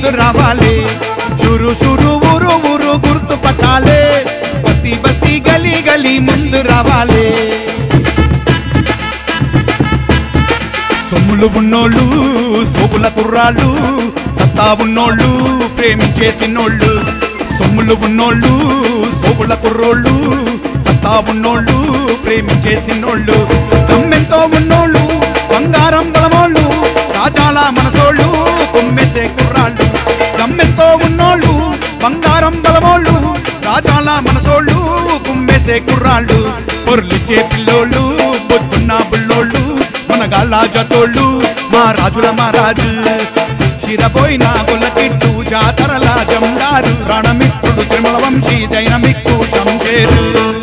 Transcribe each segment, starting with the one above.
ముందు రావాలి షురు షురు ఊరు ఊరు గుర్తు పట్టాలే బస్తీ బస్తీ గలీ గలీ ముందు రావాలి సొమ్ములు ఉన్నోళ్ళు సోపుల కుర్రాళ్ళు సత్తా ఉన్నోళ్ళు ప్రేమించేసినోళ్ళు సొమ్ములు ఉన్నోళ్ళు సోపుల కుర్రోళ్ళు సత్తా ఉన్నోళ్ళు ప్రేమించేసినోళ్ళు దమ్మెంతో ఉన్నోళ్ళు బంగారం బలమోళ్ళు రాజాల మనసోళ్ళు కొమ్మెసే కుర్రాళ్ళు దమ్మెంతో ఉన్నోళ్ళు బంగారం బలమోళ్ళు రాజాల మనసోళ్ళు కుమ్మేసే కుర్రాళ్ళు పొర్లిచ్చే పిల్లోళ్ళు పొద్దున్న బుల్లోళ్ళు మన గాళ్ళ జతోళ్ళు మా రాజుల మహారాజు శిరపోయిన గొల్లకిట్టు జాతరల జందారు రణమిత్రుడు తిరుమల వంశీ దైనమిక్కు శంకేరు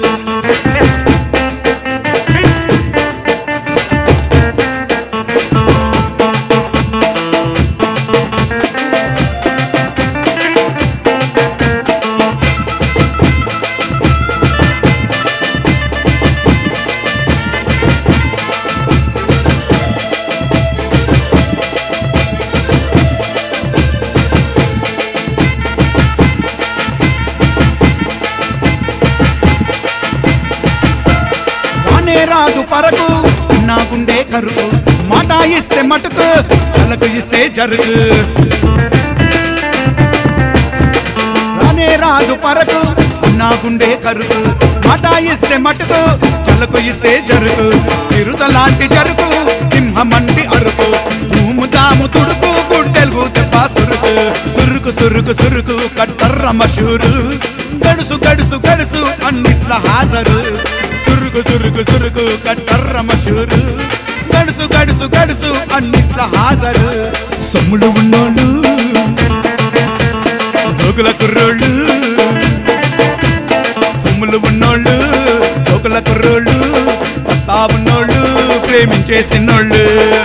రానే రాదు పరకు నా గుండె కరుకు మాట ఇస్తే మటుకు తలకు ఇస్తే జరుగు రానే రాదు పరకు నా గుండె కరుకు మాట ఇస్తే మటుకు చలకు ఇస్తే జరుగు తిరుత లాంటి జరుగు సింహమంటి అరుకు ధూము దాము తుడుకు గుడ్డెలుగు దెబ్బ సురుకు సురుకు సురుకు సురుకు కట్టర్ర మషూరు గడుసు గడుసు గడుసు అన్నిట్ల హాజరు సురుకు సురుకు సురుకు కట్టర్ర మషూరు గడుసు గడుసు గడుసు అన్నిట్ల హాజరు సొమ్ములు ఉన్నోళ్ళు సోకుల కుర్రోళ్ళు సొమ్ములు ఉన్నోళ్ళు సోకుల కుర్రోళ్ళు సత్తా ఉన్నోళ్ళు ప్రేమించేసినోళ్ళు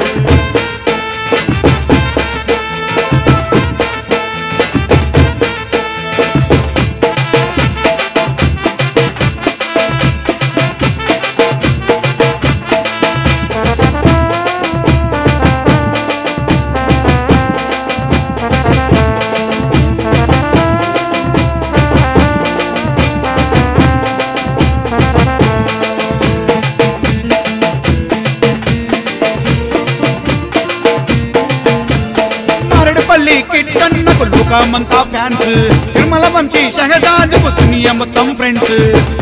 మరడుపల్లి కిట్టన్నకు లోకమంతా ఫ్యాన్స్ తిరుమల వంశీ షహజాదుకు దునియా మొత్తం ఫ్రెండ్స్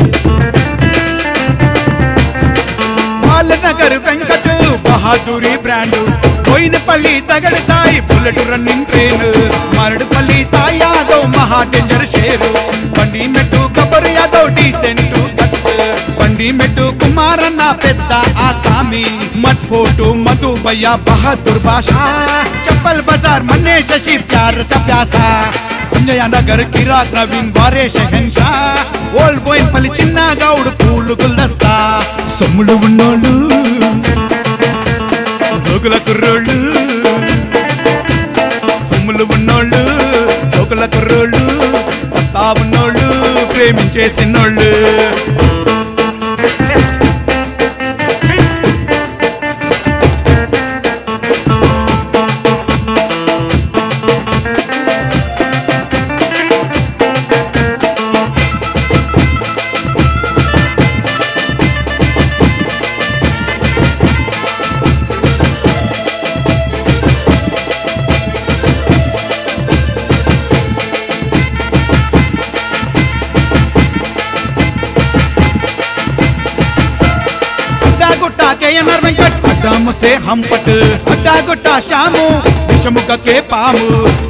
బాలనగర్ వెంకట్ బహాదూరి బ్రాండ్ పోయినపల్లి తగడు Sai bullet running train Maredpally Sai Yadav మహా డేంజర్ షేరు బండి మెట్టు కబరు యాదవ్ డీసెంట్ గట్స్ బండి మెట్టు కుమారన్న పెద్ద ఆసామి మట్ ఫోటో మధు భయ్య బహదూర్ భాష చప్పల్ బజార్ మన్నే శశి ప్యార్ కా ప్యాసా అంజయ నగర్ కిరాక్ నవీన్ వారే షెహన్షా ఓల్డ్ బోయిన్ పల్లి చిన్న గౌడ్ పూలు గుల్దస్తా సొమ్ములు ఉన్నోళ్ళు సోకుల కుర్రోళ్ళు సొమ్ములు ఉన్నోళ్ళు సోకుల కుర్రోళ్ళు సత్తా ఉన్నోళ్ళు ప్రేమించేసినోళ్ళు అడ్డా గుట్ట కేఎన్ఆర్ వెంకట్ అడ్డాము సే హంపట్ అడ్డా గుట్ట శ్యాము విషముఖ కే పాము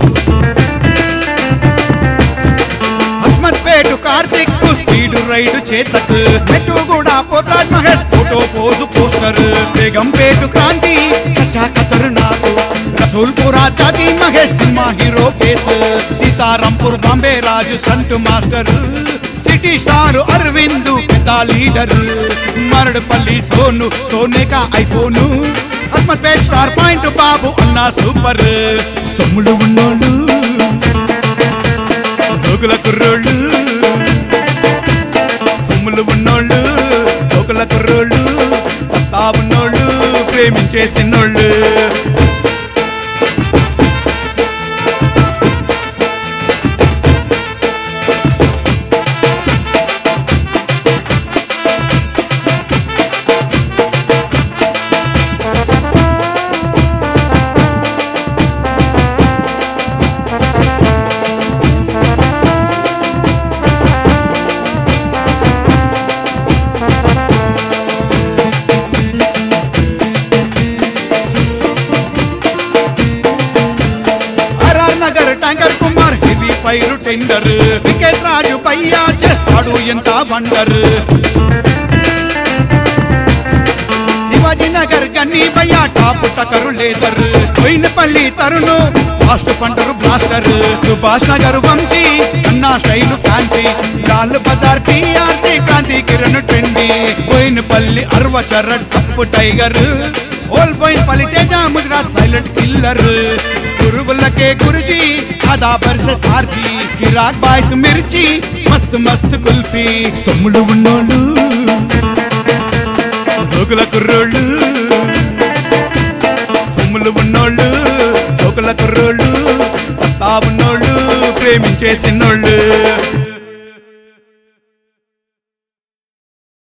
Hasmathpet Karthik speed ride Chetak మెట్టు కూడా పోతాజ్ Mahesh photo pose poster Begumpet Kranthi కచ్చా కతర్ నాకు రసూల్పురా జాతి Mahesh cinema hero face Sitarampur Bombay Raju stunt master city star Aravind పెద్ద లీడర్ మరడుపల్లి సోను సోనే కా iPhone Hasmathpet star point Babu అన్నా సూపర్ సొమ్ములు ఉన్నోళ్ళు సోకుల కుర్రోళ్ళు సొమ్ములు ఉన్నోళ్ళు సోకుల కుర్రోళ్ళు సత్తా ఉన్నోళ్ళు ప్రేమించేసినోళ్ళు టెండర్ వికెట్ రాజు పయ్యా చేస్తాడు ఎంత వండర్ శివాజీ నగర్ గన్ని భయ్యా టాప్ టకరు లేదర్ పోయినపల్లి తరుణు ఫాస్ట్ ఫండరు బ్లాస్టర్ సుభాష్ నగర్ వంశీ అన్నా style fancy Lal Bazar TRC Kranthi Kiran trendy Boinpally అర్వచర టప్పు టైగర్ ఓల్ పోయినపల్లి తేజ ముజరాత్ సైలెంట్ కిల్లర్ గురువులకే గురుజీ అదా బర్స సార్జీ కిరాక్ బాయ్స్ మిర్చి మస్తు మస్తు కుల్ఫీ సొమ్ములు ఉన్నోళ్ళు సోకుల కుర్రోళ్ళు సొమ్ములు ఉన్నోళ్ళు సోకుల కుర్రోళ్ళు సత్తా ఉన్నోళ్ళు ప్రేమించేసినోళ్ళు